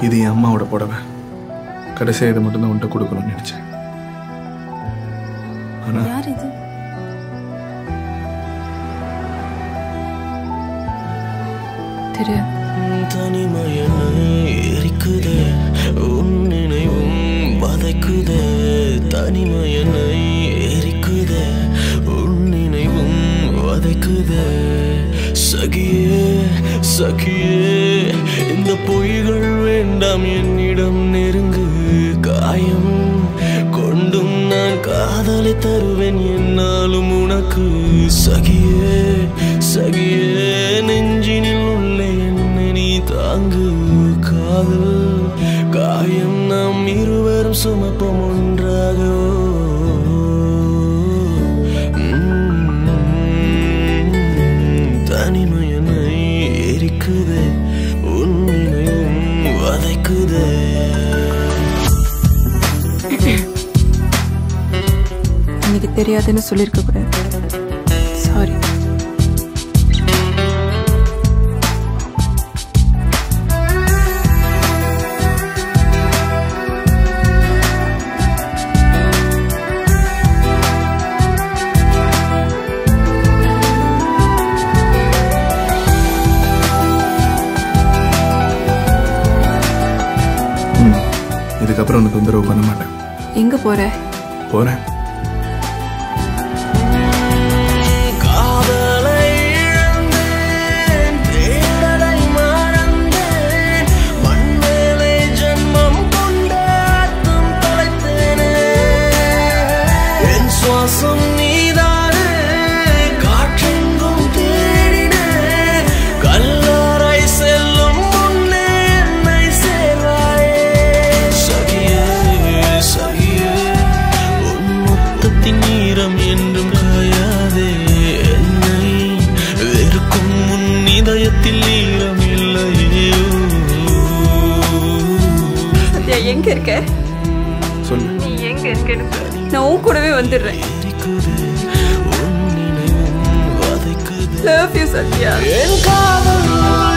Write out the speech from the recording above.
இது என் அம்மாவோட புடவை கடைசியாக இதை மட்டும்தான் உன்கிட்ட கொடுக்கணும்னு நினைச்சேன் ஆனா யார் இது தெரியாது தனிமையனை எரிக்குதே உன் நினைவும் வதைக்குதே தனிமையனை எரிக்குதே உன் நினைவும் வதைக்குதே சகியே சகியே இந்த பொய்கள் வேண்டாம் என்னிடம் நெருங்கு காயம் கொண்டும் நான் காதலை தருவேன் என்னாலும் உனக்கு சகியே சகியே நெஞ்சினில் உள்ள என்னை நீ தாங்கு காதல் காயம் நாம் இருவரும் சுமப்போம் ஒன்றாக தனிமையனை எரிக்குதே உன் நினைவும் வதைக்குதே எனக்கு தெரியாதுன்னு சொல்லியிருக்க கூடாது சாரி ம், இதுக்கப்புறம் உனக்கு தொந்தரவு பண்ண மாட்டேன் எங்க போற போறேன் காதலை இழந்தேன் தேடலை மறந்தேன் மண்மேலே ஜன்மம் கொண்ட அர்த்தம் தொலைத்தேனே என் சுவாசம் நீதானே காற்றெங்கும் தேடினேன் கல்லறை செல்லும் முன்னே என்னை சேர்வாயே சகியே சகியே உன் முத்தத்தின் ஈரம் என்றும் காயாதே என்னை வெறுக்கும் உன் இதயத்தில் ஈரம் இல்லையோ சத்யா எங்க இருக்க சொல்லு நீ எங்க இருக்கன்னு சொல்லு. நான் உன் கூடவே வந்துடுறேன் எரிக்குதே உன் நினைவும் வதைக்குதே லவ் யூ சத்யா என் காதல்